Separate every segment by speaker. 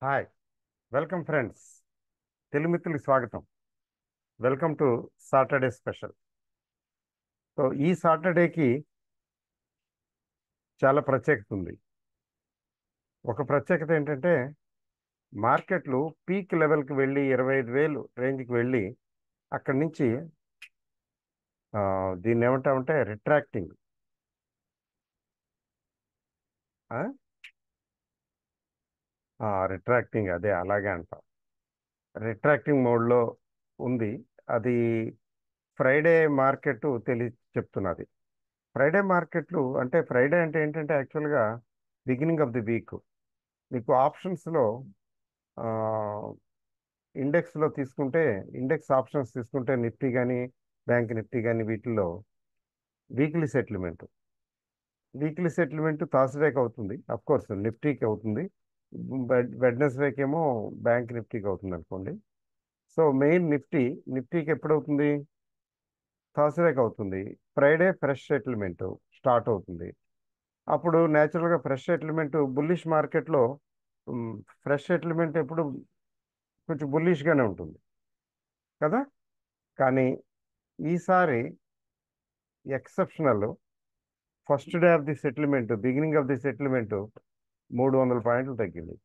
Speaker 1: Hi welcome friends Telugu మిత్రులకు స్వాగతం welcome to Saturday special so ఈ సాటర్డేకి చాలా ప్రత్యేకత ఉంది ఒక ప్రత్యేకత ఏంటంటే మార్కెట్లు పీక్ లెవెల్కి వెళ్ళి ఇరవై ఐదు వేలు రేంజ్కి వెళ్ళి అక్కడి నుంచి ఆ, దీన్ని ఏమంటామంటే రిట్రాక్టింగ్ రిట్రాక్టింగ్ అదే అలాగే అంటాం రిట్రాక్టింగ్ మోడ్లో ఉంది అది ఫ్రైడే మార్కెట్ తెలి చెప్తున్నది ఫ్రైడే మార్కెట్లు అంటే ఫ్రైడే అంటే ఏంటంటే యాక్చువల్గా బిగినింగ్ ఆఫ్ ది వీక్ మీకు ఆప్షన్స్లో ఇండెక్స్లో తీసుకుంటే ఇండెక్స్ ఆప్షన్స్ తీసుకుంటే నిఫ్టీ కానీ బ్యాంక్ నిఫ్టీ కానీ వీటిల్లో వీక్లీ సెటిల్మెంట్ వీక్లీ సెటిల్మెంట్ థర్స్డేకి అవుతుంది అఫ్ కోర్స్ నిఫ్టీకి అవుతుంది వెడ్నెస్డేకి ఏమో బ్యాంక్ నిఫ్టీకి అవుతుంది అనుకోండి సో మెయిన్ నిఫ్టీ నిఫ్టీకి ఎప్పుడు అవుతుంది థర్స్డేకి అవుతుంది ఫ్రైడే ఫ్రెష్ సెటిల్మెంట్ స్టార్ట్ అవుతుంది అప్పుడు న్యాచురల్గా ఫ్రెష్ సెటిల్మెంట్ బుల్లిష్ మార్కెట్లో ఫ్రెష్ సెటిల్మెంట్ ఎప్పుడు కొంచెం బుల్లిష్గానే ఉంటుంది కదా కానీ ఈసారి exceptional first day of the settlement beginning of the settlement మూడు వందల పాయింట్లు తగ్గింది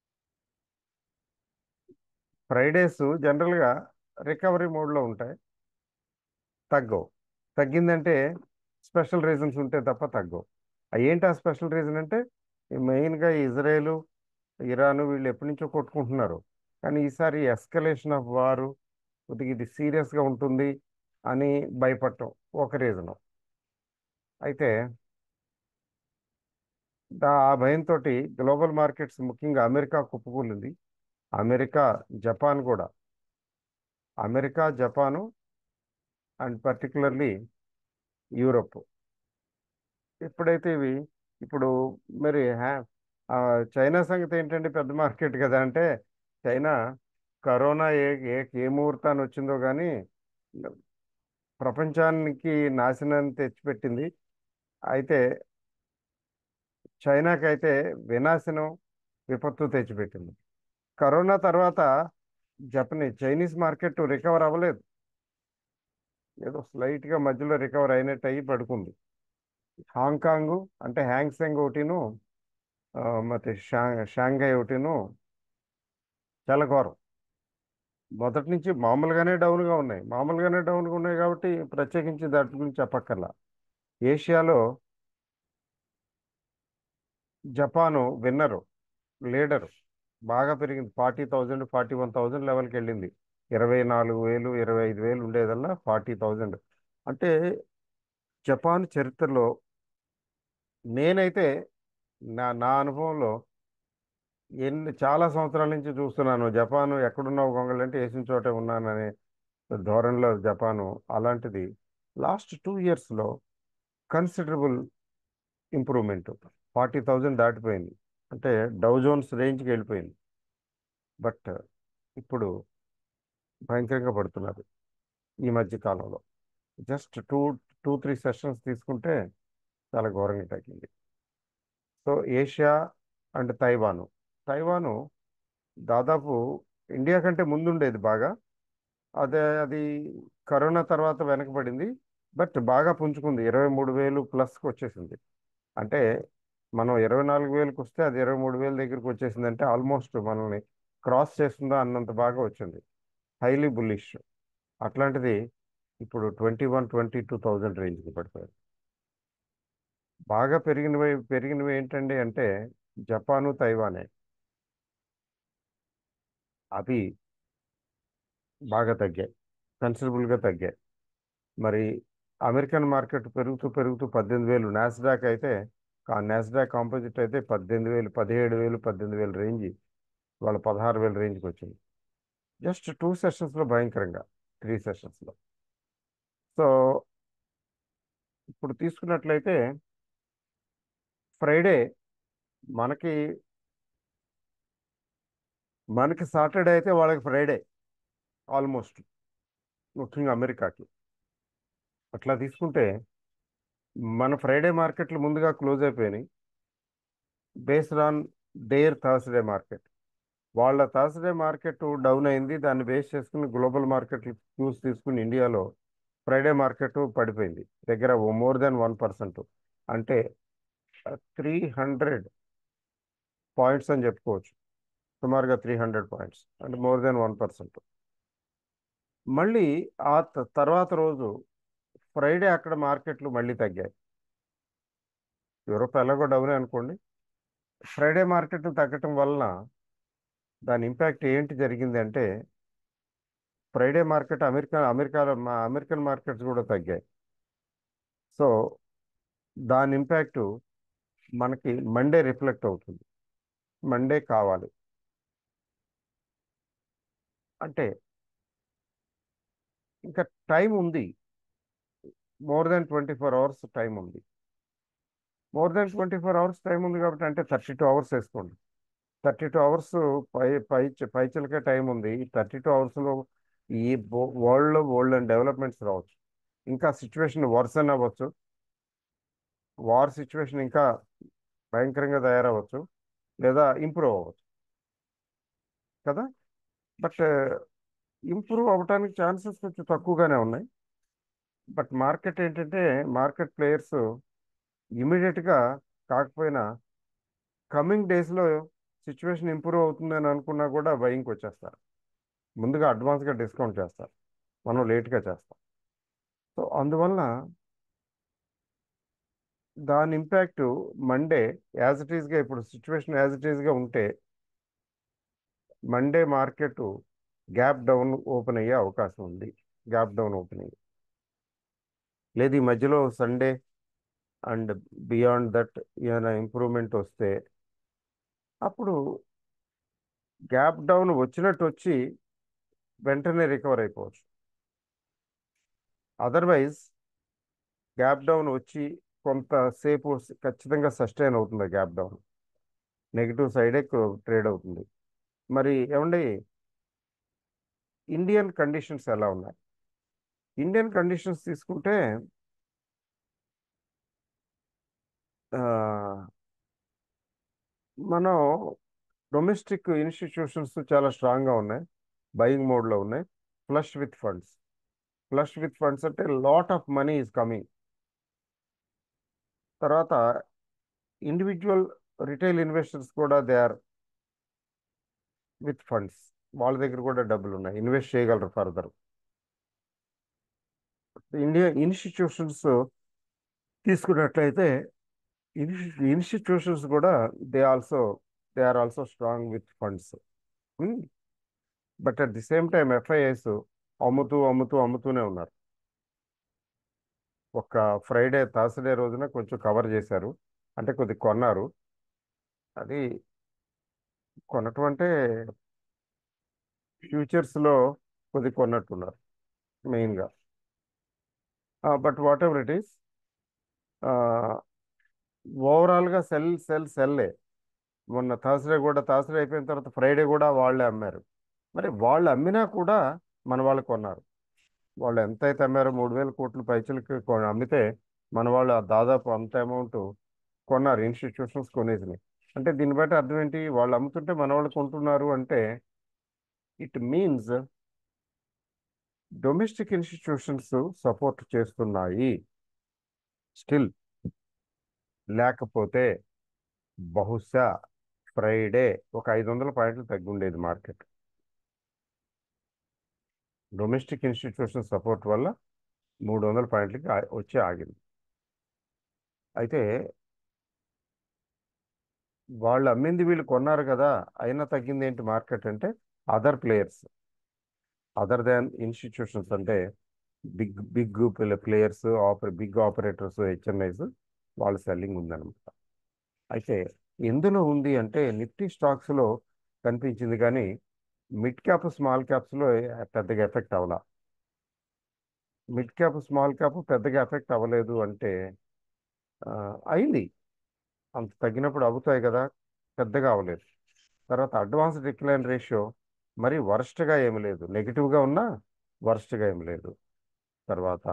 Speaker 1: ఫ్రైడేస్ జనరల్గా రికవరీ మోడ్లో ఉంటాయి తగ్గవు తగ్గిందంటే స్పెషల్ రీజన్స్ ఉంటే తప్ప తగ్గవు ఆ ఏంటి ఆ స్పెషల్ రీజన్ అంటే మెయిన్గా ఇజ్రాయేలు ఇరాన్ వీళ్ళు ఎప్పటి నుంచో కొట్టుకుంటున్నారు కానీ ఈసారి ఎస్కలేషన్ ఆఫ్ వారు కొద్దిగా ఇది సీరియస్గా ఉంటుంది అని భయపడటం ఒక రీజను అయితే దా ఆ భయంతో గ్లోబల్ మార్కెట్స్ ముఖ్యంగా అమెరికా కుప్పకూలింది అమెరికా జపాన్ కూడా America Japan and particularly Europe ఎప్పుడైతే ఇవి ఇప్పుడు మరి హ్యా ఆ, చైనా సంగతి ఏంటంటే పెద్ద మార్కెట్ కదా అంటే చైనా కరోనా ఏ ఏ ఏ ముహూర్తాన్ని వచ్చిందో కానీ ప్రపంచానికి నాశనాన్ని తెచ్చిపెట్టింది అయితే చైనాకైతే వినాశనం విపత్తు తెచ్చిపెట్టింది కరోనా తర్వాత జపనీస్ చైనీస్ మార్కెట్ రికవర్ అవ్వలేదు ఏదో స్లైట్గా మధ్యలో రికవర్ అయినట్టు అయ్యి పడుకుంది హాంకాంగ్ అంటే హ్యాంగ్సెంగ్ ఒకటిను ఆ, ಮತ್ತೆ షా షాంఘై ఒకటిను చాలా ఘోరం మొదటి నుంచి మామూలుగానే డౌన్గా ఉన్నాయి మామూలుగానే డౌన్గా ఉన్నాయి కాబట్టి ప్రత్యేకించి దాటి గురించి చెప్పక్కర్లా ఏషియాలో జపాను విన్నరు లీడరు బాగా పెరిగింది forty thousand forty one thousand లెవెల్కి వెళ్ళింది ఇరవై నాలుగు వేలు ఇరవై ఐదు వేలు ఉండేదల్లా ఫార్టీ థౌజండ్ అంటే జపాన్ చరిత్రలో నేనైతే నా నా అనుభవంలో ఎన్ని చాలా సంవత్సరాల నుంచి చూస్తున్నాను జపాను ఎక్కడున్నావు గొంగళి అంటే వేసిన చోటే ఉన్నాననే ధోరణిలో జపాను అలాంటిది లాస్ట్ టూ ఇయర్స్లో కన్సిడరబుల్ ఇంప్రూవ్మెంట్ ఫార్టీ థౌజండ్ దాటిపోయింది అంటే డౌ జోన్స్ రేంజ్కి వెళ్ళిపోయింది బట్ ఇప్పుడు భయంకరంగా పడుతున్నారు ఈ మధ్య కాలంలో just two two three sessions తీసుకుంటే చాలా ఘోరంగా తగ్గింది so Asia and Taiwan Taiwan దాదాపు ఇండియా కంటే ముందుండేది బాగా అదే అది కరోనా తర్వాత వెనకబడింది బట్ బాగా పుంజుకుంది ఇరవై మూడు వేలు ప్లస్కి వచ్చేసింది అంటే మనం ఇరవై నాలుగు వేలకు వస్తే అది ఇరవై మూడు వేల దగ్గరికి వచ్చేసింది అంటే ఆల్మోస్ట్ మనల్ని క్రాస్ చేస్తుందా అన్నంత బాగా వచ్చింది హైలీ బుల్లిష్ అట్లాంటిది ఇప్పుడు twenty one twenty two thousand రేంజ్కి పడిపోయింది బాగా పెరిగినవి పెరిగినవి ఏంటండి అంటే జపాను తైవానే అవి బాగా తగ్గాయి కన్సిడరబుల్గా తగ్గాయి మరి అమెరికన్ మార్కెట్ పెరుగుతూ పెరుగుతూ పద్దెనిమిది వేలు నాస్డాక్ అయితే నాస్డాక్ కాంపోజిట్ అయితే పద్దెనిమిది వేలు పదిహేడు వేలు పద్దెనిమిది వేలు రేంజ్ వాళ్ళ పదహారు వేల రేంజ్కి వచ్చింది జస్ట్ టూ సెషన్స్లో భయంకరంగా త్రీ సెషన్స్లో సో ఇప్పుడు తీసుకున్నట్లయితే ఫ్రైడే మనకి మనకి సాటర్డే అయితే వాళ్ళకి ఫ్రైడే ఆల్మోస్ట్ ముఖ్యంగా అమెరికాకి అట్లా తీసుకుంటే మన ఫ్రైడే మార్కెట్లు ముందుగా క్లోజ్ అయిపోయినాయి based on their Thursday market వాళ్ళ థర్స్డే మార్కెట్ డౌన్ అయింది దాన్ని బేస్ చేసుకుని గ్లోబల్ మార్కెట్ చూసి తీసుకుని ఇండియాలో ఫ్రైడే మార్కెట్ పడిపోయింది దగ్గర మోర్ దెన్ వన్ పర్సెంట్ అంటే త్రీ హండ్రెడ్ పాయింట్స్ అని చెప్పుకోవచ్చు సుమారుగా త్రీ హండ్రెడ్ పాయింట్స్ అంటే మోర్ దెన్ వన్ పర్సెంట్ మళ్ళీ ఆ త- తర్వాత రోజు ఫ్రైడే అక్కడ మార్కెట్లు మళ్ళీ తగ్గాయి యూరోప్ ఎలాగో డౌన్ అనుకోండి ఫ్రైడే మార్కెట్ తగ్గటం వలన దాని ఇంపాక్ట్ ఏంటి జరిగింది అంటే ఫ్రైడే మార్కెట్ అమెరికా అమెరికాలో మా అమెరికన్ మార్కెట్స్ కూడా తగ్గాయి సో దాని ఇంపాక్ట్ మనకి మండే రిఫ్లెక్ట్ అవుతుంది మండే కావాలి అంటే ఇంకా టైం ఉంది more than twenty four hours time ఉంది more than twenty four hours time ఉంది కాబట్టి అంటే థర్టీ టూ అవర్స్ వేసుకోండి థర్టీ టూ అవర్స్ పై పై పైచలకే టైం ఉంది ఈ థర్టీ టూ అవర్స్లో ఈ వరల్డ్లో వరల్డ్ అండ్ డెవలప్మెంట్స్ రావచ్చు ఇంకా సిచ్యువేషన్ వర్సన్ అవ్వచ్చు వార్ సిచ్యువేషన్ ఇంకా భయంకరంగా తయారవ్వచ్చు లేదా ఇంప్రూవ్ అవ్వచ్చు కదా బట్ ఇంప్రూవ్ అవ్వడానికి ఛాన్సెస్ కొంచెం తక్కువగానే ఉన్నాయి బట్ మార్కెట్ ఏంటంటే మార్కెట్ ప్లేయర్స్ ఇమీడియట్గా కాకపోయినా కమింగ్ డేస్లో సిచ్యువేషన్ ఇంప్రూవ్ అవుతుందని అనుకున్నా కూడా బయింగ్కి వచ్చేస్తారు ముందుగా అడ్వాన్స్గా డిస్కౌంట్ చేస్తారు మనం లేట్గా చేస్తాం సో అందువలన దాని ఇంపాక్ట్ మండే యాజ్ ఇట్ ఈస్గా ఇప్పుడు సిచ్యువేషన్ యాజ్ ఇట్ ఈస్గా ఉంటే Monday market gap down open అయ్యే అవకాశం ఉంది గ్యాప్ డౌన్ ఓపెన్ అయ్యి లేదు ఈ మధ్యలో సండే అండ్ బియాండ్ దట్ ఏమైనా ఇంప్రూవ్మెంట్ వస్తే అప్పుడు గ్యాప్ డౌన్ వచ్చినట్టు వచ్చి వెంటనే రికవర్ అయిపోవచ్చు అదర్వైజ్ గ్యాప్ డౌన్ వచ్చి కొంతసేపు ఖచ్చితంగా సస్టైన్ అవుతుంది గ్యాప్ డౌన్ నెగిటివ్ సైడే ట్రేడ్ అవుతుంది మరి ఏమండి ఇండియన్ కండిషన్స్ ఎలా ఉన్నాయి ఇండియన్ కండిషన్స్ తీసుకుంటే ఆ, మనం డొమెస్టిక్ ఇన్స్టిట్యూషన్స్ చాలా స్ట్రాంగ్గా ఉన్నాయి బయింగ్ మోడ్లో ఉన్నాయి flush with funds flush with funds అంటే lot of money is coming తర్వాత ఇండివిజువల్ రిటైల్ ఇన్వెస్టర్స్ కూడా దే ఆర్ విత్ ఫండ్స్ వాళ్ళ దగ్గర కూడా డబ్బులు ఉన్నాయి ఇన్వెస్ట్ చేయగలరు ఫర్దర్ ఇండియా ఇన్స్టిట్యూషన్స్ తీసుకున్నట్లయితే ఇన్స్టిట్యూషన్స్ కూడా they also they are also strong with funds but at the same time FIs అమ్ముతూ అమ్ముతూ అమ్ముతూనే ఉన్నారు ఒక ఫ్రైడే థర్స్డే రోజున కొంచెం కవర్ చేశారు అంటే కొద్ది కొన్నారు అది కొనటం అంటే ఫ్యూచర్స్లో కొద్ది కొన్నట్టున్నారు మెయిన్గా but whatever it is ఓవరాల్గా సెల్ సెల్ సెల్లే మొన్న థర్స్డే కూడా థర్స్డే అయిపోయిన తర్వాత ఫ్రైడే కూడా వాళ్ళే అమ్మారు మరి వాళ్ళు అమ్మినా కూడా మన వాళ్ళు కొన్నారు వాళ్ళు ఎంత అయితే అమ్మారో మూడు వేల కోట్ల పైచలకి కొ- అమ్మితే మన వాళ్ళు ఆ దాదాపు అంత అమౌంట్ కొన్నారు ఇన్స్టిట్యూషన్స్ కొనేసినాయి అంటే దీన్ని బట్టి అర్థం ఏంటి వాళ్ళు అమ్ముతుంటే మన వాళ్ళు కొంటున్నారు అంటే it means domestic institutions support చేస్తున్నాయి స్టిల్ లేకపోతే బహుశా ఫ్రైడే ఒక ఐదు వందల పాయింట్లు తగ్గి ఉండేది మార్కెట్ డొమెస్టిక్ ఇన్స్టిట్యూషన్ సపోర్ట్ వల్ల మూడు వందల పాయింట్లకి ఆ- వచ్చి ఆగింది అయితే వాళ్ళు అమ్మింది వీళ్ళు కొన్నారు కదా అయినా తగ్గింది ఏంటి మార్కెట్ అంటే other players other than institutions అంటే బిగ్ బిగ్ ప్లేయర్స్ ఆపరే బిగ్ ఆపరేటర్స్ హెచ్ఎన్ఐస్ వాళ్ళ సెల్లింగ్ ఉందన్నమాట అయితే ఎందులో ఉంది అంటే నిఫ్టీ స్టాక్స్లో కనిపించింది కానీ మిడ్ క్యాప్ స్మాల్ క్యాప్స్లో పెద్దగా ఎఫెక్ట్ అవ్వాల మిడ్ క్యాప్ స్మాల్ క్యాప్ పెద్దగా ఎఫెక్ట్ అవ్వలేదు అంటే ఆ, అయింది అంత తగ్గినప్పుడు అవుతాయి కదా పెద్దగా అవ్వలేదు తర్వాత అడ్వాన్స్ డిక్లైన్ రేషియో మరి వరస్ట్గా ఏమి లేదు నెగిటివ్గా ఉన్నా వరస్ట్గా ఏమి లేదు తర్వాత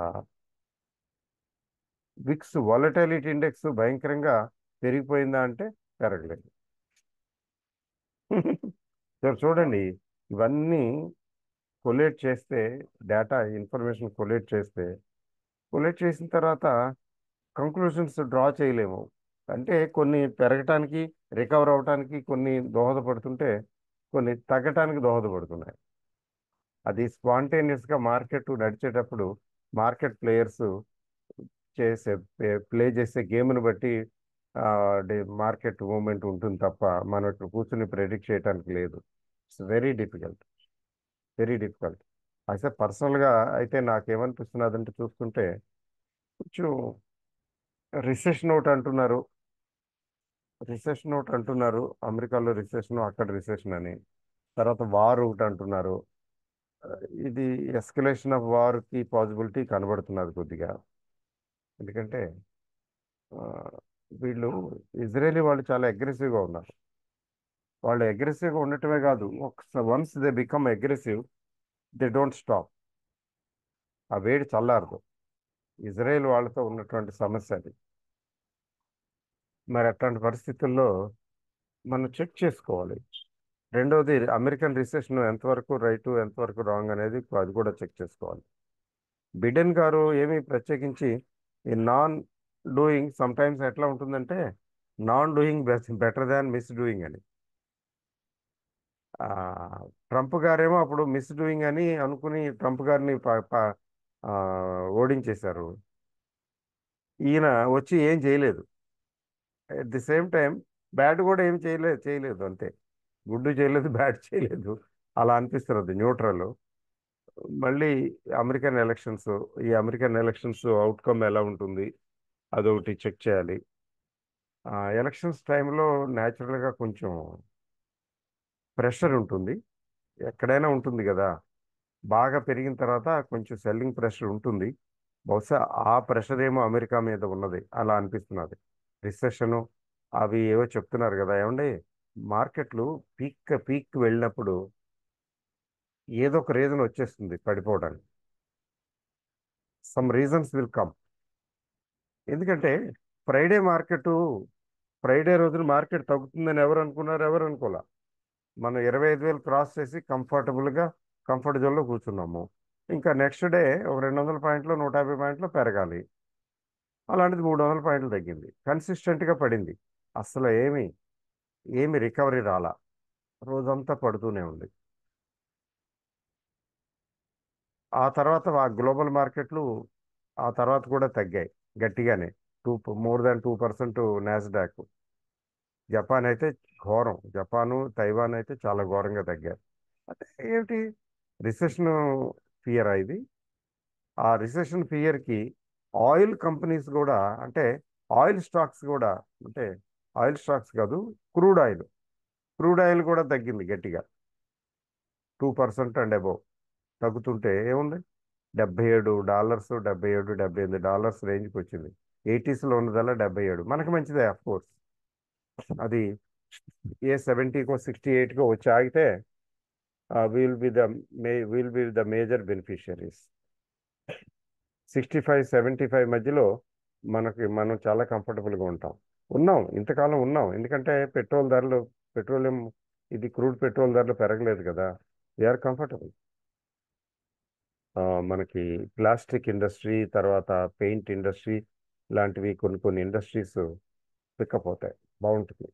Speaker 1: విక్స్ వాలటాలిటీ ఇండెక్స్ భయంకరంగా పెరిగిపోయిందా అంటే పెరగలేదు సార్ చూడండి ఇవన్నీ కొలేట్ చేస్తే డేటా ఇన్ఫర్మేషన్ కొలేట్ చేస్తే కొలేట్ చేసిన తర్వాత కంక్లూషన్స్ డ్రా చేయలేము అంటే కొన్ని పెరగటానికి రికవర్ అవటానికి కొన్ని దోహదపడుతుంటే కొన్ని తగ్గటానికి దోహదపడుతున్నాయి అది స్పాంటేనియస్గా మార్కెట్ నడిచేటప్పుడు మార్కెట్ ప్లేయర్స్ చేసే ప్లే చేసే గేమ్ని బట్టి మార్కెట్ మూమెంట్ ఉంటుంది తప్ప మనం ఇక్కడ కూర్చుని ప్రెడిక్ట్ చేయడానికి లేదు it's very difficult very difficult అయితే పర్సనల్గా అయితే నాకేమనిపిస్తున్నదంటే చూస్తుంటే కొంచెం రిసెషన్ ఒకటి అంటున్నారు రిసెషన్ ఒకటి అంటున్నారు అమెరికాలో రిసెషన్ అక్కడ రిసెషన్ అని తర్వాత వార్ ఒకటి అంటున్నారు ఇది ఎస్కలేషన్ ఆఫ్ వార్కి పాసిబిలిటీ కనబడుతున్నది కొద్దిగా ఎందుకంటే ఆ, వీళ్ళు ఇజ్రాయేలీ వాళ్ళు చాలా అగ్రెసివ్గా ఉన్నారు వాళ్ళు అగ్రెసివ్గా ఉండటమే కాదు once they become aggressive they don't stop ఆ వేడి చల్లారదు ఇజ్రాయెల్ వాళ్ళతో ఉన్నటువంటి సమస్య అది మరి అట్లాంటి పరిస్థితుల్లో మనం చెక్ చేసుకోవాలి రెండవది అమెరికన్ రిసెషన్ ఎంతవరకు రైట్ ఎంతవరకు రాంగ్ అనేది అది కూడా చెక్ చేసుకోవాలి బిడెన్ గారు ఏమి ప్రత్యేకించి ఈ నాన్ డూయింగ్ సమ్ టైమ్స్ ఎట్లా ఉంటుందంటే non doing better than misdoing అని ఆ, ట్రంప్ గారేమో అప్పుడు మిస్ డూయింగ్ అని అనుకుని ట్రంప్ గారిని ప- ప- ఆ, ఓడించేశారు ఈయన వచ్చి ఏం చేయలేదు అట్ ది సేమ్ టైం బ్యాట్ కూడా ఏం చేయలేదు చేయలేదు అంతే గుడ్డు చేయలేదు బ్యాట్ చేయలేదు అలా అనిపిస్తున్నది న్యూట్రల్ మళ్ళీ అమెరికన్ ఎలక్షన్స్ ఈ అమెరికన్ ఎలక్షన్స్ అవుట్కమ్ ఎలా ఉంటుంది అదొకటి చెక్ చేయాలి ఎలక్షన్స్ టైంలో న్యాచురల్గా కొంచెం ప్రెషర్ ఉంటుంది ఎక్కడైనా ఉంటుంది కదా బాగా పెరిగిన తర్వాత కొంచెం సెల్లింగ్ ప్రెషర్ ఉంటుంది బహుశా ఆ ప్రెషర్ ఏమో అమెరికా మీద ఉన్నది అలా అనిపిస్తున్నది రిసెషను అవి ఏవో చెప్తున్నారు కదా ఏమండి మార్కెట్లు పీక్ పీక్ వెళ్ళినప్పుడు ఏదో ఒక రీజన్ వచ్చేస్తుంది పడిపోవడానికి సమ్ రీజన్స్ విల్ కమ్ ఎందుకంటే ఫ్రైడే మార్కెట్ ఫ్రైడే రోజున మార్కెట్ తగ్గుతుందని ఎవరు అనుకున్నారు ఎవరు అనుకోలే మనం ఇరవై ఐదు వేలు క్రాస్ చేసి కంఫర్టబుల్గా కంఫర్ట్ జోన్లో కూర్చున్నాము ఇంకా నెక్స్ట్ డే ఒక రెండు వందల పాయింట్లు నూట యాభై పాయింట్లు పెరగాలి అలాంటిది మూడు వందల పాయింట్లు తగ్గింది కన్సిస్టెంట్గా పడింది అసలు ఏమి ఏమి రికవరీ రాలా రోజంతా పడుతూనే ఉంది ఆ తర్వాత ఆ గ్లోబల్ మార్కెట్లు ఆ తర్వాత కూడా తగ్గాయి గట్టిగానే two more than two percent Nasdaq Japan అయితే ఘోరం జపాను తైవాన్ అయితే చాలా ఘోరంగా తగ్గారు అంటే ఏంటి రిసెషన్ ఫియర్ ఇది ఆ రిసెషన్ ఫియర్కి ఆయిల్ కంపెనీస్ కూడా అంటే ఆయిల్ స్టాక్స్ కూడా అంటే ఆయిల్ స్టాక్స్ కాదు క్రూడ్ ఆయిల్ క్రూడ్ ఆయిల్ కూడా తగ్గింది గట్టిగా టూ పర్సెంట్ అండ్ అబోవ్ తగ్గుతుంటే ఏముంది డెబ్బై ఏడు డాలర్స్ డెబ్బై ఏడు డెబ్బై ఎనిమిది డాలర్స్ రేంజ్కి వచ్చింది ఎయిటీస్లో ఉన్నదల్లా డెబ్బై ఏడు మనకు మంచిదే అఫ్ కోర్స్ అది ఏ సెవెంటీకో సిక్స్టీ ఎయిట్కో వచ్చి ఆగితే విల్ బి ద మే will be the major beneficiaries sixty five seventy five మధ్యలో మనకి మనం చాలా కంఫర్టబుల్గా ఉంటాం ఉన్నాం ఇంతకాలం ఉన్నాం ఎందుకంటే పెట్రోల్ ధరలు పెట్రోలియం ఇది క్రూడ్ పెట్రోల్ ధరలు పెరగలేదు కదా వీఆర్ కంఫర్టబుల్ మనకి ప్లాస్టిక్ ఇండస్ట్రీ తర్వాత పెయింట్ ఇండస్ట్రీ లాంటివి కొన్ని కొన్ని ఇండస్ట్రీస్ పికప్ అవుతాయి బాగుంటుంది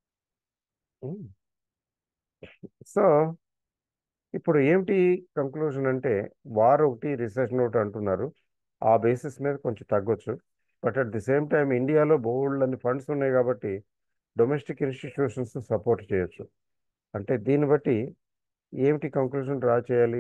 Speaker 1: సో ఇప్పుడు ఏమిటి కంక్లూజన్ అంటే వార్ ఒకటి రిసెషన్ ఒకటి అంటున్నారు ఆ బేసిస్ మీద కొంచెం తగ్గొచ్చు but at the same time ఇండియాలో బోల్డ్ అని ఫండ్స్ ఉన్నాయి కాబట్టి డొమెస్టిక్ ఇన్స్టిట్యూషన్స్ సపోర్ట్ చేయొచ్చు అంటే దీన్ని బట్టి ఏమిటి కంక్లూజన్ డ్రా చేయాలి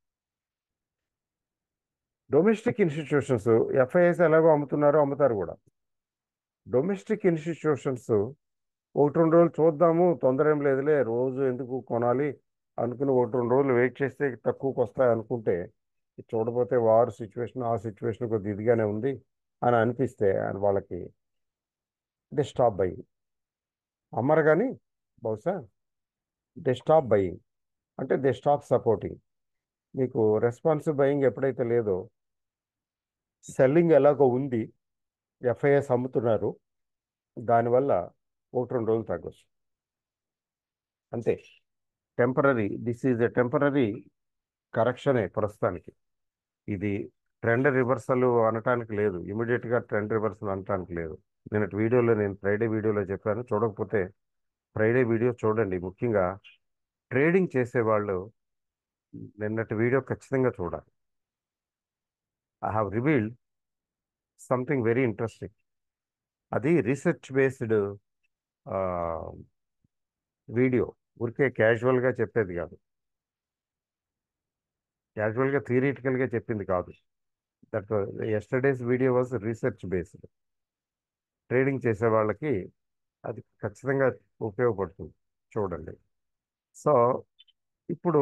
Speaker 1: డొమెస్టిక్ ఇన్స్టిట్యూషన్స్ ఎఫ్ఐఎస్ ఎలాగో అమ్ముతున్నారో అమ్ముతారు కూడా డొమెస్టిక్ ఇన్స్టిట్యూషన్స్ ఒకటి రెండు రోజులు చూద్దాము తొందర ఏం లేదులే రోజు ఎందుకు కొనాలి అనుకుని ఒకటి రెండు రోజులు వెయిట్ చేస్తే తక్కువకి వస్తాయి అనుకుంటే చూడపోతే వారు సిచ్యువేషన్ ఆ సిచ్యువేషన్ కొద్ది ఇదిగానే ఉంది అని అనిపిస్తే అని వాళ్ళకి దే స్టాప్ బయింగ్ అమ్మరు కానీ బహుశా దే స్టాప్ బయింగ్ అంటే దే స్టాప్ సపోర్టింగ్ మీకు రెస్పాన్సివ్ బయింగ్ ఎప్పుడైతే లేదో సెల్లింగ్ ఎలాగో ఉంది ఎఫ్ఐఎస్ అమ్ముతున్నారు దానివల్ల ఒకటి రెండు రోజులు తగ్గొచ్చు అంతే temporary this is a temporary కరెక్షనే ప్రస్తుతానికి ఇది ట్రెండ్ రివర్సల్ అనటానికి లేదు ఇమీడియట్గా ట్రెండ్ రివర్సల్ అనటానికి లేదు నిన్నటి వీడియోలో నేను ఫ్రైడే వీడియోలో చెప్పాను చూడకపోతే ఫ్రైడే వీడియో చూడండి ముఖ్యంగా ట్రేడింగ్ చేసేవాళ్ళు నిన్నటి వీడియో ఖచ్చితంగా చూడాలి I have revealed something very interesting అది రీసెర్చ్ బేస్డ్ వీడియో ఊరికే క్యాజువల్గా చెప్పేది కాదు క్యాజువల్గా థియరిటికల్గా చెప్పింది కాదు that yesterday's video was research based trading చేసే వాళ్ళకి అది ఖచ్చితంగా ఉపయోగపడుతుంది చూడండి సో ఇప్పుడు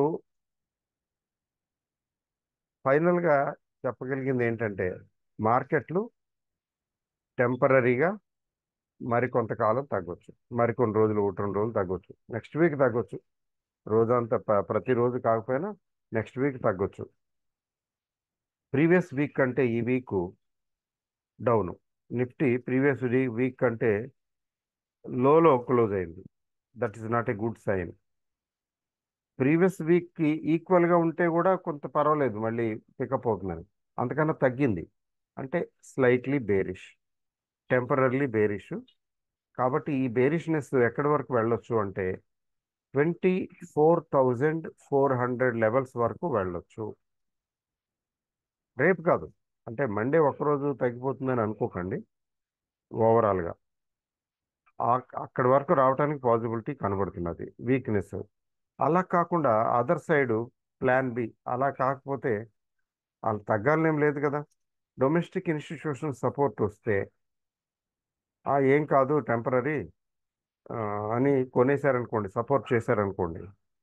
Speaker 1: ఫైనల్గా చెప్పగలిగింది ఏంటంటే మార్కెట్లు టెంపరీగా మరికొంతకాలం తగ్గొచ్చు మరికొన్ని రోజులు ఒకటి రెండు రోజులు తగ్గొచ్చు నెక్స్ట్ వీక్ తగ్గొచ్చు రోజంతా ప- ప్రతిరోజు కాకపోయినా నెక్స్ట్ వీక్ తగ్గొచ్చు ప్రీవియస్ వీక్ కంటే ఈ week down Nifty previous week కంటే లోలో క్లోజ్ అయింది that is not a good sign previous వీక్కి ఈక్వల్గా ఉంటే కూడా కొంత పర్వాలేదు మళ్ళీ పికప్ అవుతుందని అంతకన్నా తగ్గింది అంటే స్లైట్లీ బేరిష్ టెంపరీ బేరిష్ కాబట్టి ఈ బేరిష్నెస్ ఎక్కడి వరకు వెళ్ళొచ్చు అంటే twenty four thousand four hundred levels వరకు వెళ్ళొచ్చు రేపు కాదు అంటే మండే ఒక్కరోజు తగ్గిపోతుందని అనుకోకండి ఓవరాల్గా అక్కడి వరకు రావడానికి పాసిబిలిటీ కనబడుతున్నది వీక్నెస్ అలా కాకుండా అదర్ సైడ్ ప్లాన్ బి అలా కాకపోతే వాళ్ళు తగ్గాలనేం లేదు కదా డొమెస్టిక్ ఇన్స్టిట్యూషన్ సపోర్ట్ వస్తే "ఆ, ఏం కాదు టెంపరీ అని కొనేశారనుకోండి సపోర్ట్ చేశారనుకోండి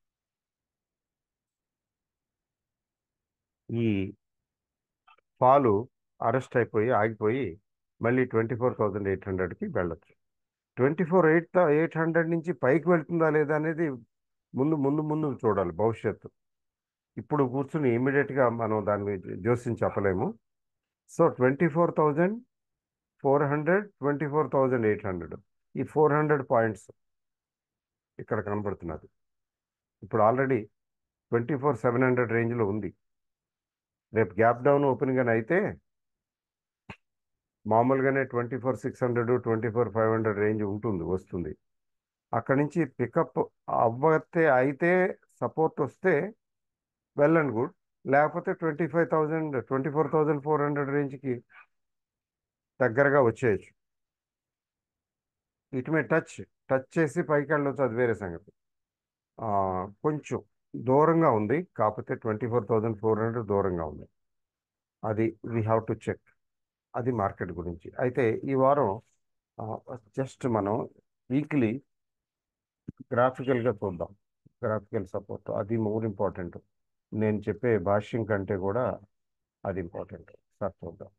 Speaker 1: ఈ పాలు అరెస్ట్ అయిపోయి ఆగిపోయి మళ్ళీ ట్వంటీ ఫోర్ థౌజండ్ ఎయిట్ హండ్రెడ్కి వెళ్ళొచ్చు twenty four eight eight hundred నుంచి పైకి వెళ్తుందా లేదా అనేది ముందు ముందు ముందు చూడాలి భవిష్యత్తు ఇప్పుడు కూర్చుని ఇమీడియట్గా మనం దాని మీద జోస్యం చెప్పలేము so twenty four thousand four hundred twenty four thousand eight hundred ఈ ఫోర్ హండ్రెడ్ పాయింట్స్ ఇక్కడ కనబడుతున్నది ఇప్పుడు already twenty four seven hundred రేంజ్లో ఉంది రేపు గ్యాప్ డౌన్ ఓపెనింగ్ అని అయితే మామూలుగానే twenty four six hundred twenty four five hundred range ఉంటుంది వస్తుంది అక్కడి నుంచి పికప్ అవ్వతే అయితే సపోర్ట్ వస్తే వెల్ అండ్ గుడ్ లేకపోతే twenty five thousand twenty four thousand four hundred రేంజ్కి దగ్గరగా వచ్చేయచ్చు ఇటు మీద టచ్ టచ్ చేసి పైకి వెళ్ళొచ్చు అది వేరే సంగతి ఆ, కొంచెం దూరంగా ఉంది కాకపోతే twenty four thousand four hundred దూరంగా ఉంది అది వీ హ్యావ్ టు చెక్ అది మార్కెట్ గురించి అయితే ఈ వారం జస్ట్ మనం వీక్లీ గ్రాఫికల్గా చూద్దాం గ్రాఫికల్ సపోర్ట్ అది మోర్ ఇంపార్టెంట్ నేను చెప్పే భాష్యం కంటే కూడా అది ఇంపార్టెంట్ సార్ చూద్దాం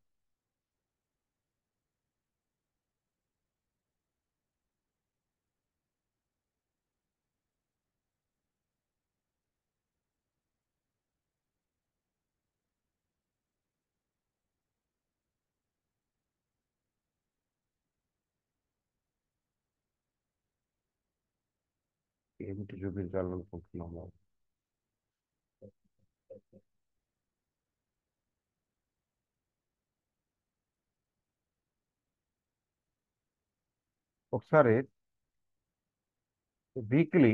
Speaker 1: ఏమిటి చూపించాలనుకుంటున్నాము ఒకసారి వీక్లీ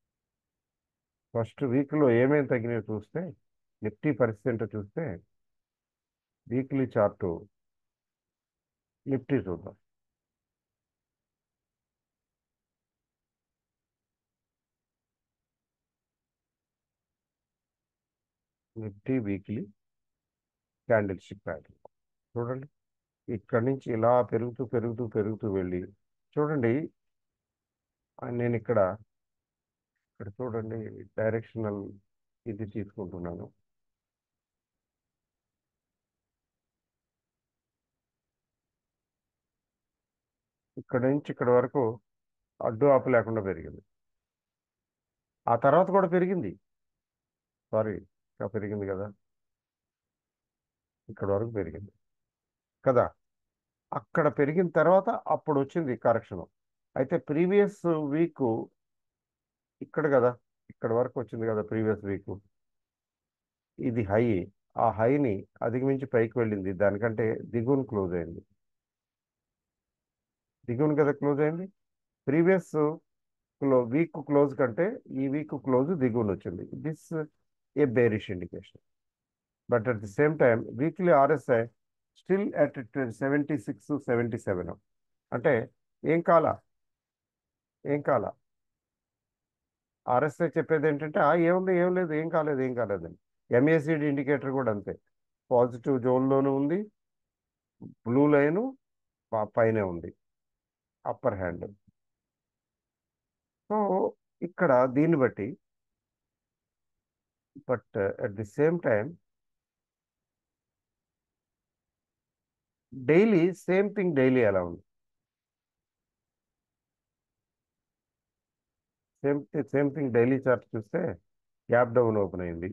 Speaker 1: ఫస్ట్ వీక్లో ఏమేమి తగ్గినాయో చూస్తే నిఫ్టీ పరిస్థితి ఏంటో చూస్తే వీక్లీ చార్టు నిఫ్టీ చూద్దాం Nifty weekly candlestick pattern చూడండి ఇక్కడ నుంచి ఇలా పెరుగుతూ పెరుగుతూ పెరుగుతూ వెళ్ళి చూడండి ఆ, నేను ఇక్కడ ఇక్కడ చూడండి డైరెక్షనల్ ఇది తీసుకుంటున్నాను ఇక్కడ నుంచి ఇక్కడ వరకు అడ్డు ఆపు లేకుండా పెరిగింది ఆ తర్వాత కూడా పెరిగింది సారీ ఇంకా పెరిగింది కదా ఇక్కడ వరకు పెరిగింది కదా అక్కడ పెరిగిన తర్వాత అప్పుడు వచ్చింది కరెక్షన్ అయితే ప్రీవియస్ వీక్ ఇక్కడ కదా ఇక్కడ వరకు వచ్చింది కదా ప్రీవియస్ వీక్ ఇది హై ఆ హైని అధిగమించి పైకి వెళ్ళింది దానికంటే దిగువన క్లోజ్ అయింది దిగువన కదా క్లోజ్ అయింది ప్రీవియస్ క్లో వీక్ క్లోజ్ కంటే ఈ వీక్ క్లోజ్ దిగువన వచ్చింది this a bearish indication but at the same time weekly RSI still at seventy six seventy seven అంటే ఏం కాల ఏం కాల ఆర్ఎస్ఐ చెప్పేది ఏంటంటే ఆ ఏముంది ఏం లేదు ఏం కాలేదు ఏం కాలేదని ఎంఏసిడి ఇండికేటర్ కూడా అంతే పాజిటివ్ జోన్లోనూ ఉంది బ్లూ లైను పైనే ఉంది అప్పర్ హ్యాండ్ సో ఇక్కడ దీన్ని బట్టి but at the same time daily same thing daily ఎలా ఉంది same same thing daily chart చూస్తే గ్యాప్ డౌన్ ఓపెన్ అయింది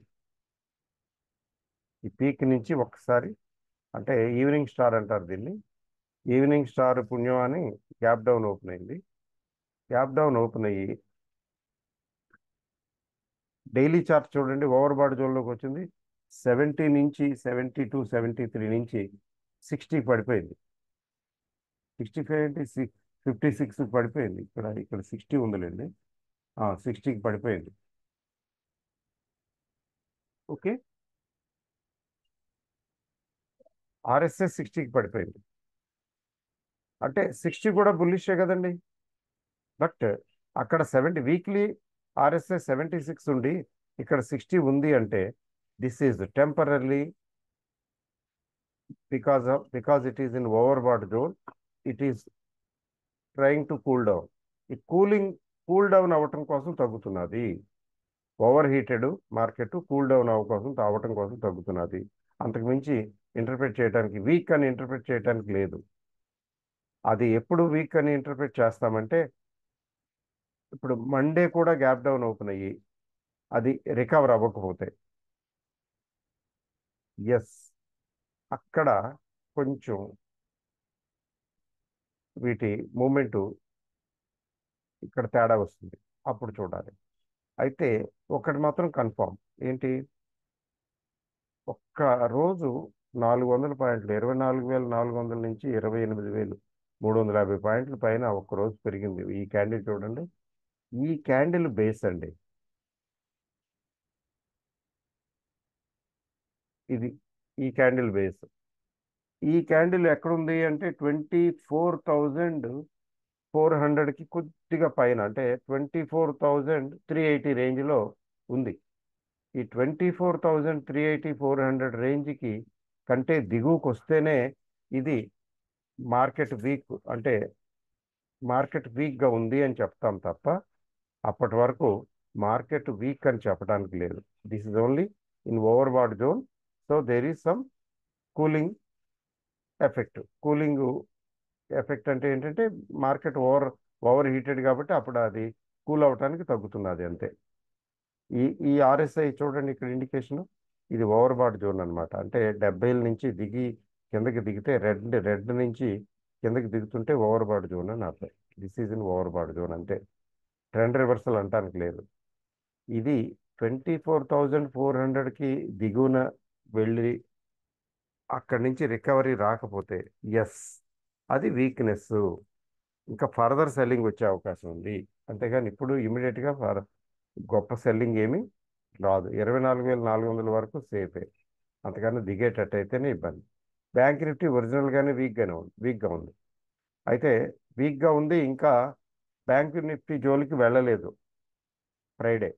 Speaker 1: ఈ పీక్ నుంచి ఒక్కసారి అంటే ఈవినింగ్ స్టార్ అంటారు దీన్ని ఈవినింగ్ స్టార్ పుణ్యం అని గ్యాప్ డౌన్ ఓపెన్ అయింది గ్యాప్ డౌన్ ఓపెన్ అయ్యి డైలీ చార్ట్ చూడండి ఓవర్ బాడ్ జోన్లోకి వచ్చింది సెవెంటీ నుంచి సెవెంటీ టూ సెవెంటీ త్రీ నుంచి సిక్స్టీ పడిపోయింది సిక్స్టీ ఫైవ్ అంటే సిక్స్ ఫిఫ్టీ సిక్స్ పడిపోయింది ఇక్కడ ఇక్కడ సిక్స్టీ ఉందిలేండి సిక్స్టీకి పడిపోయింది ఓకే ఆర్ఎస్ఎస్ సిక్స్టీకి పడిపోయింది అంటే సిక్స్టీ కూడా బుల్లిషే కదండి బట్ అక్కడ seventy weekly RSS seventy six ఉండి ఇక్కడ సిక్స్టీ ఉంది అంటే this is temporary because of because it is in overbought zone it is trying to cool down ఈ కూలింగ్ కూల్ డౌన్ అవ్వటం కోసం తగ్గుతున్నది overheated market cool down అవ్వ కోసం అవ్వటం కోసం తగ్గుతున్నది అంతకుమించి ఇంటర్ప్రిట్ చేయడానికి వీక్ అని ఇంటర్ప్రిట్ చేయడానికి లేదు అది ఎప్పుడు వీక్ అని ఇంటర్ప్రిట్ చేస్తామంటే ఇప్పుడు మండే కూడా గ్యాప్ డౌన్ ఓపెన్ అయ్యి అది రికవర్ అవ్వకపోతే ఎస్ అక్కడ కొంచెం వీటి మూమెంటు ఇక్కడ తేడా వస్తుంది అప్పుడు చూడాలి అయితే ఒకటి మాత్రం కన్ఫామ్ ఏంటి ఒక్క రోజు నాలుగు వందల పాయింట్లు ఇరవై నాలుగు వేల నాలుగు వందల నుంచి ఇరవై ఎనిమిది వేలు మూడు వందల యాభై పాయింట్ల పైన ఒక్క రోజు పెరిగింది ఈ క్యాండిల్ చూడండి ఈ క్యాండిల్ బేస్ అండి ఇది ఈ క్యాండిల్ బేస్ ఈ క్యాండిల్ ఎక్కడుంది అంటే ట్వంటీ ఫోర్ థౌజండ్ ఫోర్ హండ్రెడ్కి కొద్దిగా పైన అంటే twenty four thousand three eighty రేంజ్లో ఉంది ఈ twenty four thousand three eighty four hundred రేంజ్కి కంటే దిగువకు వస్తేనే ఇది మార్కెట్ వీక్ అంటే మార్కెట్ వీక్గా ఉంది అని చెప్తాం తప్ప అప్పటి వరకు మార్కెట్ వీక్ అని చెప్పడానికి లేదు this is only in overbought zone so there is some cooling effect cooling effect అంటే ఏంటంటే మార్కెట్ ఓవర్ ఓవర్ హీటెడ్ కాబట్టి అప్పుడు అది కూల్ అవడానికి తగ్గుతున్నది అంతే ఈ ఈ ఆర్ఎస్ఐ చూడండి ఇక్కడ ఇండికేషన్ ఇది ఓవర్ బాడ్ జోన్ అనమాట అంటే డెబ్బైల నుంచి దిగి కిందకి దిగితే రెడ్ రెడ్ నుంచి కిందకి దిగుతుంటే ఓవర్ బాడ్ జోన్ అని అర్థం this is in overbought zone అంతే ట్రెండ్ రివర్సల్ అంటానికి లేదు ఇది ట్వంటీ ఫోర్ థౌజండ్ ఫోర్ హండ్రెడ్కి దిగువన వెళ్ళి అక్కడి నుంచి రికవరీ రాకపోతే ఎస్ అది వీక్నెస్ ఇంకా ఫర్దర్ సెల్లింగ్ వచ్చే అవకాశం ఉంది అంతేగాని ఇప్పుడు ఇమీడియట్గా ఫర్ గొప్ప సెల్లింగ్ ఏమీ రాదు ఇరవై నాలుగు వేల నాలుగు వందల వరకు సేఫే అంతకన్నా దిగేటట్టు అయితేనే ఇబ్బంది బ్యాంక్ నిఫ్టీ ఒరిజినల్గానే వీక్గానే ఉంది వీక్గా ఉంది అయితే వీక్గా ఉంది ఇంకా బ్యాంక్ నిఫ్టీ జోలికి వెళ్ళలేదు ఫ్రైడే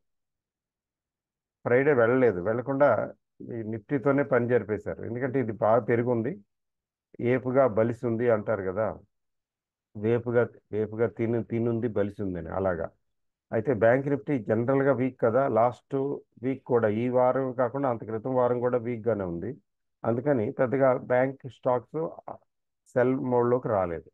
Speaker 1: ఫ్రైడే వెళ్ళలేదు వెళ్ళకుండా ఈ నిఫ్టీతోనే పని జరిపేశారు ఎందుకంటే ఇది బాగా పెరుగుంది ఏపుగా బలిసింది అంటారు కదా వేపుగా వేపుగా తిని తినుంది బలిసిందని అలాగా అయితే బ్యాంక్ నిఫ్టీ జనరల్గా వీక్ కదా లాస్ట్ వీక్ కూడా ఈ వారం కాకుండా అంత క్రితం వారం కూడా వీక్గానే ఉంది అందుకని పెద్దగా బ్యాంక్ స్టాక్స్ సెల్ మోడ్లోకి రాలేదు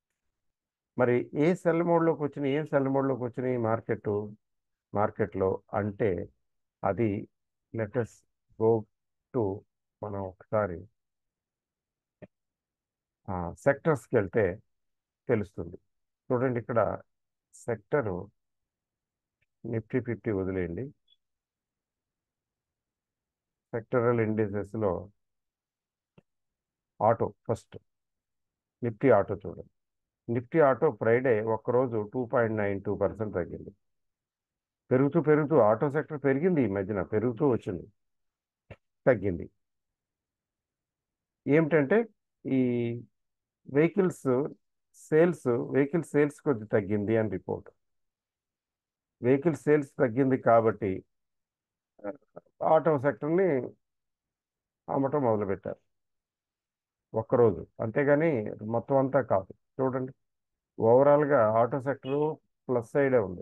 Speaker 1: మరి ఏ సెల్ మోడ్లోకి వచ్చినాయి ఏం సెల్ మోడ్లోకి వచ్చినాయి మార్కెట్ మార్కెట్లో అంటే అది లెటెస్ గో టు మనం ఒకసారి సెక్టర్స్కి వెళ్తే తెలుస్తుంది చూడండి ఇక్కడ సెక్టరు నిఫ్టీ ఫిఫ్టీ వదిలేయండి సెక్టరల్ ఇండిసెస్లో ఆటో ఫస్ట్ నిఫ్టీ ఆటో చూడండి నిఫ్టీ ఆటో ఫ్రైడే ఒక్కరోజు two point nine two percent తగ్గింది పెరుగుతూ పెరుగుతూ ఆటో సెక్టర్ పెరిగింది ఈ మధ్యన పెరుగుతూ వచ్చింది తగ్గింది ఏమిటంటే ఈ వెహికల్స్ సేల్స్ వెహికల్ సేల్స్ కొద్ది తగ్గింది అని రిపోర్ట్ వెహికల్ సేల్స్ తగ్గింది కాబట్టి ఆటో సెక్టర్ని అమ్మటం మొదలుపెట్టారు ఒక్కరోజు అంతేగాని మొత్తం అంతా కాదు చూడండి ఓవరాల్గా ఆటో సెక్టర్ ప్లస్ సైడే ఉంది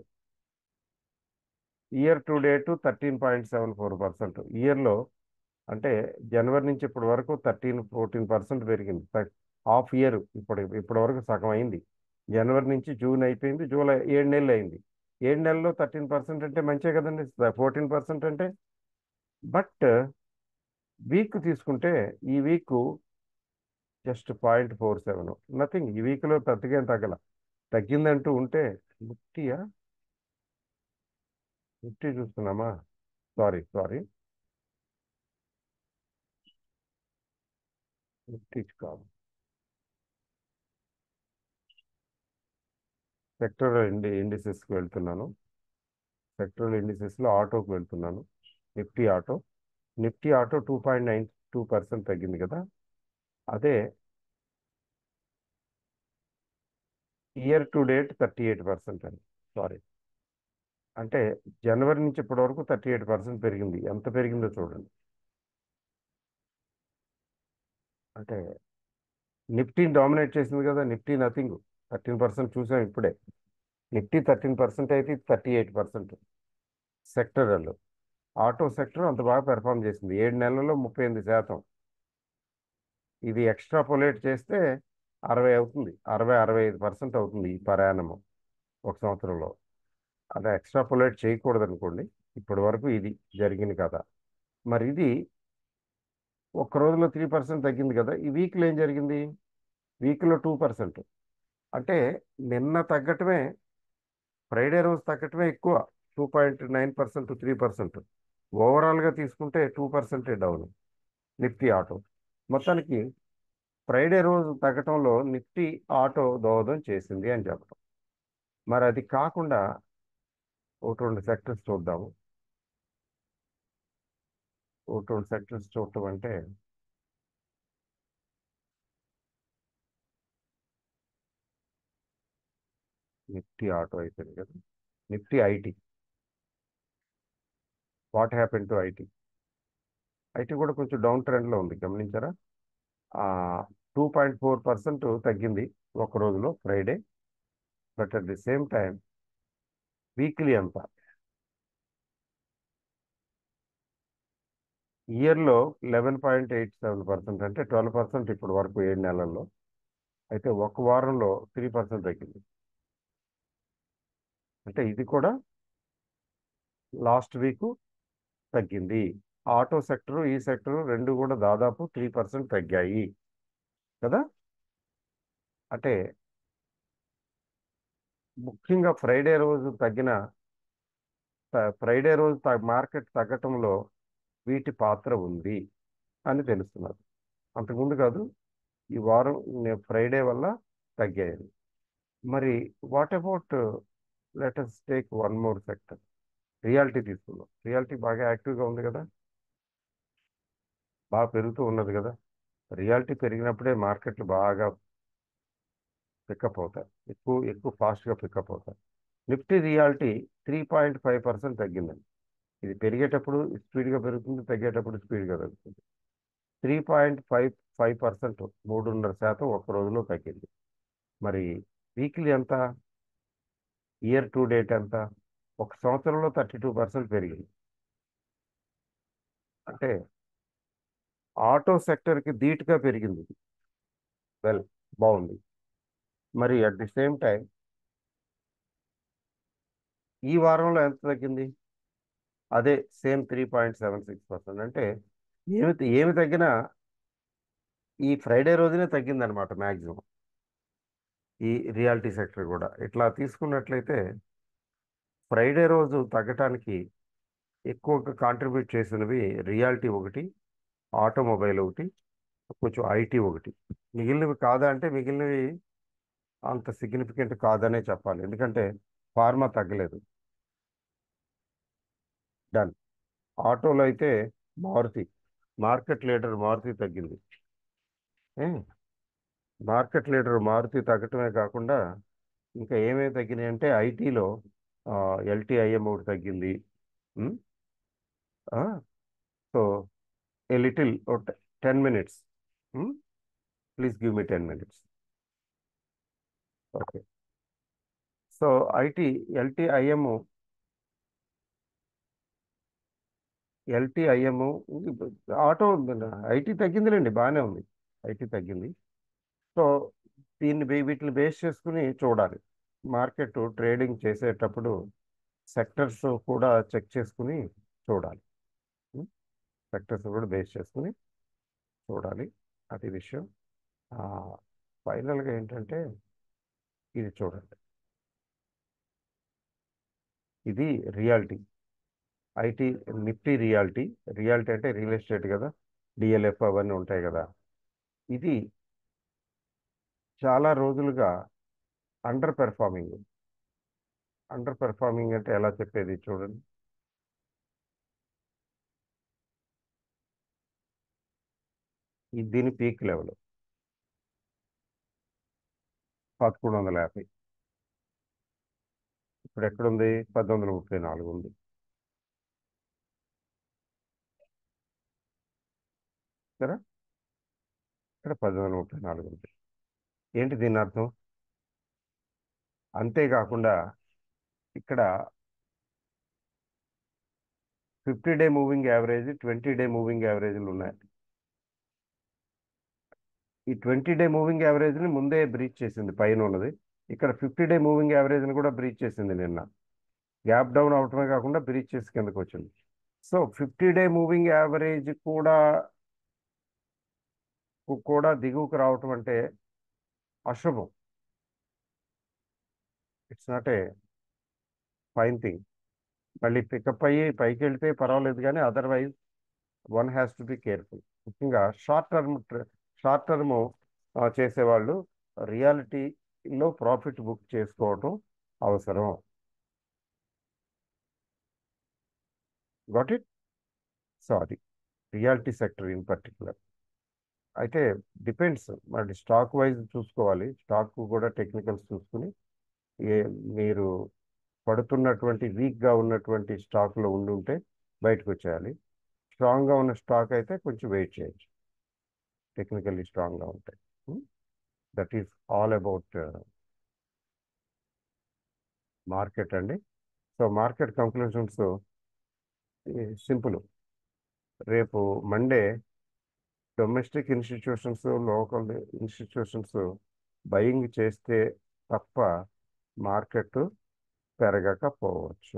Speaker 1: year to date thirteen point seven four percent ఇయర్లో అంటే జనవరి నుంచి ఇప్పటి వరకు థర్టీన్ ఫోర్టీన్ పర్సెంట్ పెరిగింది హాఫ్ ఇయర్ ఇప్పుడు ఇప్పటి వరకు సగం అయింది జనవరి నుంచి జూన్ అయిపోయింది జూలై ఏడు నెలలు అయింది ఏడు నెలల్లో థర్టీన్ పర్సెంట్ అంటే మంచే కదండి ఫోర్టీన్ పర్సెంట్ అంటే బట్ వీక్ తీసుకుంటే ఈ week just point four seven nothing ఈ వీక్లో పెద్దగా ఏం తగ్గల తగ్గిందంటూ ఉంటే నిఫ్టీయా నిఫ్టీ చూస్తున్నామా సారీ సారీ నిఫ్టీ కాదు సెక్టరల్ ఇండి ఇండిసెస్కి వెళ్తున్నాను సెక్టరల్ ఇండిసెస్లో ఆటోకి వెళ్తున్నాను Nifty auto Nifty auto two point nine two percent తగ్గింది కదా అదే year to date thirty eight percent అండి సారీ అంటే జనవరి నుంచి ఇప్పటి వరకు థర్టీ ఎయిట్ పర్సెంట్ పెరిగింది ఎంత పెరిగిందో చూడండి అంటే నిఫ్టీని డామినేట్ చేసింది కదా నిఫ్టీ నథింగ్ థర్టీన్ పర్సెంట్ చూసాం ఇప్పుడే నిఫ్టీ థర్టీన్ పర్సెంట్ అయితే thirty eight percent sectoral auto sector అంత బాగా పెర్ఫామ్ చేసింది ఏడు నెలల్లో ముప్పై ఎనిమిది శాతం ఇది ఎక్స్ట్రా పొలేట్ చేస్తే అరవై అవుతుంది అరవై అరవై ఐదు పర్సెంట్ అవుతుంది ఈ ప్రయాణము ఒక సంవత్సరంలో అదే ఎక్స్ట్రా పొలేట్ చేయకూడదు అనుకోండి ఇప్పటి వరకు ఇది జరిగింది కదా మరి ఇది ఒక్క రోజులో త్రీ పర్సెంట్ తగ్గింది కదా ఈ వీక్లో ఏం జరిగింది వీక్లో టూ పర్సెంట్ అంటే నిన్న తగ్గటమే ఫ్రైడే రోజు తగ్గటమే ఎక్కువ two point nine percent three percent ఓవరాల్గా తీసుకుంటే టూ పర్సెంటే డౌన్ నిఫ్టీ ఆటో మొత్తానికి ఫ్రైడే రోజు తగ్గటంలో నిఫ్టీ ఆటో దోహదం చేసింది అని చెప్పడం మరి అది కాకుండా ఒకటి రెండు సెక్టర్స్ చూద్దాము ఒకటి రెండు సెక్టర్స్ చూడటం అంటే నిఫ్టీ ఆటో అయిపోయింది కదా Nifty IT what happen to IT IT కూడా కొంచెం డౌన్ ట్రెండ్లో ఉంది గమనించారా టూ పాయింట్ ఫోర్ పర్సెంట్ తగ్గింది ఒక రోజులో Friday but at the same time weekly ఎంత ఇయర్లో eleven point eight seven percent అంటే ట్వెల్వ్ పర్సెంట్ ఇప్పుడు వరకు ఏడు నెలల్లో అయితే ఒక వారంలో త్రీ పర్సెంట్ తగ్గింది అంటే ఇది కూడా లాస్ట్ వీక్ తగ్గింది ఆటో సెక్టరు ఈ సెక్టరు రెండు కూడా దాదాపు త్రీ పర్సెంట్ తగ్గాయి కదా అంటే ముఖ్యంగా ఫ్రైడే రోజు తగ్గిన ఫ్రైడే రోజు మార్కెట్ తగ్గటంలో వీటి పాత్ర ఉంది అని తెలుస్తున్నది అంతకుముందు కాదు ఈ వారం ఫ్రైడే వల్ల తగ్గాయి మరి what about let's take one more sector realty తీసుకుందాం రియాలిటీ బాగా యాక్టివ్గా ఉంది కదా బాగా పెరుగుతూ ఉన్నది కదా రియాలిటీ పెరిగినప్పుడే మార్కెట్లు బాగా పికప్ అవుతాయి ఎక్కువ ఎక్కువ ఫాస్ట్గా పికప్ అవుతాయి Nifty realty three point five percent తగ్గిందండి ఇది పెరిగేటప్పుడు స్పీడ్గా పెరుగుతుంది తగ్గేటప్పుడు స్పీడ్గా తగ్గుతుంది three point five five percent మూడున్నర శాతం ఒక రోజులో తగ్గింది మరి వీక్లీ ఎంత ఇయర్ టు డేట్ ఎంత ఒక సంవత్సరంలో థర్టీ టూ పర్సెంట్ పెరిగింది అంటే ఆటో సెక్టర్కి ధీటుగా పెరిగింది వెల్ బాగుంది మరి అట్ ది సేమ్ టైం ఈ వారంలో ఎంత తగ్గింది అదే same three point seven six percent అంటే ఏమి ఏమి తగ్గినా ఈ ఫ్రైడే రోజునే తగ్గిందనమాట మ్యాక్సిమం ఈ రియాలిటీ సెక్టర్ కూడా ఇట్లా తీసుకున్నట్లయితే ఫ్రైడే రోజు తగ్గటానికి ఎక్కువగా కాంట్రిబ్యూట్ చేసినవి రియాలిటీ ఒకటి ఆటోమొబైల్ ఒకటి కొంచెం ఐటీ ఒకటి మిగిలినవి కాదా అంటే మిగిలినవి అంత సిగ్నిఫికెంట్ కాదనే చెప్పాలి ఎందుకంటే ఫార్మా తగ్గలేదు డన్ ఆటోలో అయితే మారుతి మార్కెట్ లీడర్ మారుతి తగ్గింది ఏ? మార్కెట్ లీడర్ మారుతి తగ్గటమే కాకుండా ఇంకా ఏమేమి తగ్గినాయి అంటే ఐటీలో ఎల్టీఐఎం ఒకటి తగ్గింది so a little ten minutes please give me ten minutes okay so IT LTIM LTIM auto IT తగ్గిందిలేండి బాగానే ఉంది ఐటీ తగ్గింది సో దీన్ని బే- వీటిని బేస్ చేసుకుని చూడాలి మార్కెట్ ట్రేడింగ్ చేసేటప్పుడు సెక్టర్స్ కూడా చెక్ చేసుకుని చూడాలి సెక్టర్స్ కూడా బేస్ చేసుకుని చూడాలి అది విషయం ఫైనల్గా ఏంటంటే ఇది చూడండి ఇది realty IT Nifty realty realty అంటే రియల్ ఎస్టేట్ కదా డిఎల్ఎఫ్ అవన్నీ ఉంటాయి కదా ఇది చాలా రోజులుగా అండర్ పెర్ఫార్మింగ్ అండర్ పెర్ఫార్మింగ్ అంటే ఎలా చెప్పేది చూడండి ఇది దీని పీక్ లెవెల్ పదకొండు వందల యాభై ఇప్పుడు ఎక్కడుంది పద్దెనిమిది వందల ముప్పై నాలుగు ఉంది సరే ఇక్కడ పద్దెనిమిది వందల ముప్పై నాలుగు ఉంది ఏంటి దీని అర్థం అంతేకాకుండా ఇక్కడ fifty day moving average twenty day moving యావరేజ్లు ఉన్నాయి ఈ ట్వంటీ డే మూవింగ్ యావరేజ్ని ముందే బ్రీచ్ చేసింది పైన ఉన్నది ఇక్కడ ఫిఫ్టీ డే మూవింగ్ యావరేజ్ని కూడా బ్రీచ్ చేసింది నిన్న గ్యాప్ డౌన్ అవటమే కాకుండా బ్రీచ్ చేసి కిందకు వచ్చింది so fifty day moving average కూడా కూడా దిగువకు రావటం అంటే అశుభం it's not a fine thing మళ్ళీ పికప్ అయ్యి పైకి వెళ్తే పర్వాలేదు కానీ otherwise one has to be careful ముఖ్యంగా షార్ట్ టర్మ్ షార్ట్ టర్మ్ చేసేవాళ్ళు రియాలిటీలో ప్రాఫిట్ బుక్ చేసుకోవటం అవసరం గాట్ ఇట్ సో అది రియాలిటీ సెక్టర్ ఇన్ పర్టికులర్ అయితే డిపెండ్స్ మరి స్టాక్ వైజ్ చూసుకోవాలి స్టాక్ కూడా టెక్నికల్స్ చూసుకుని ఏ మీరు పడుతున్నటువంటి వీక్గా ఉన్నటువంటి స్టాక్లో ఉండి ఉంటే బయటకు వచ్చేయాలి స్ట్రాంగ్గా ఉన్న స్టాక్ అయితే కొంచెం వెయిట్ చేయొచ్చు టెక్నికల్లీ స్ట్రాంగ్గా ఉంటాయి that is all about market అండి సో మార్కెట్ కంక్లూషన్స్ సింపుల్ రేపు Monday domestic institutions local institutions buying చేస్తే తప్ప మార్కెట్ పెరగకపోవచ్చు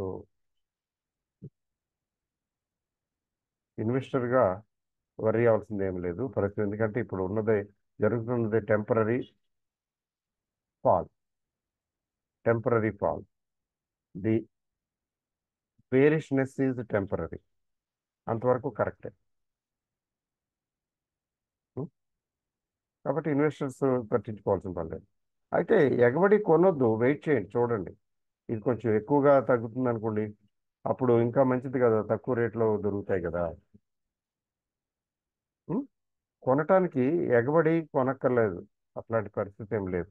Speaker 1: ఇన్వెస్టర్గా వరి అవ్వాల్సింది ఏం లేదు పరిస్థితి ఎందుకంటే ఇప్పుడు ఉన్నదే జరుగుతున్నది temporary fall temporary fall the bearishness is temporary అంతవరకు కరెక్టే కాబట్టి ఇన్వెస్టర్స్ పట్టించుకోవాల్సిన పని లేదు అయితే ఎగబడి కొనొద్దు వెయిట్ చేయండి చూడండి ఇది కొంచెం ఎక్కువగా తగ్గుతుంది అనుకోండి అప్పుడు ఇంకా మంచిది కదా తక్కువ రేట్లో దొరుకుతాయి కదా ఉం? కొనటానికి ఎగబడి కొనక్కర్లేదు అట్లాంటి పరిస్థితి ఏం లేదు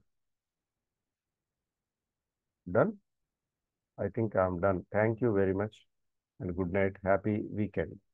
Speaker 1: done I think I'm done thank you very much and good night happy weekend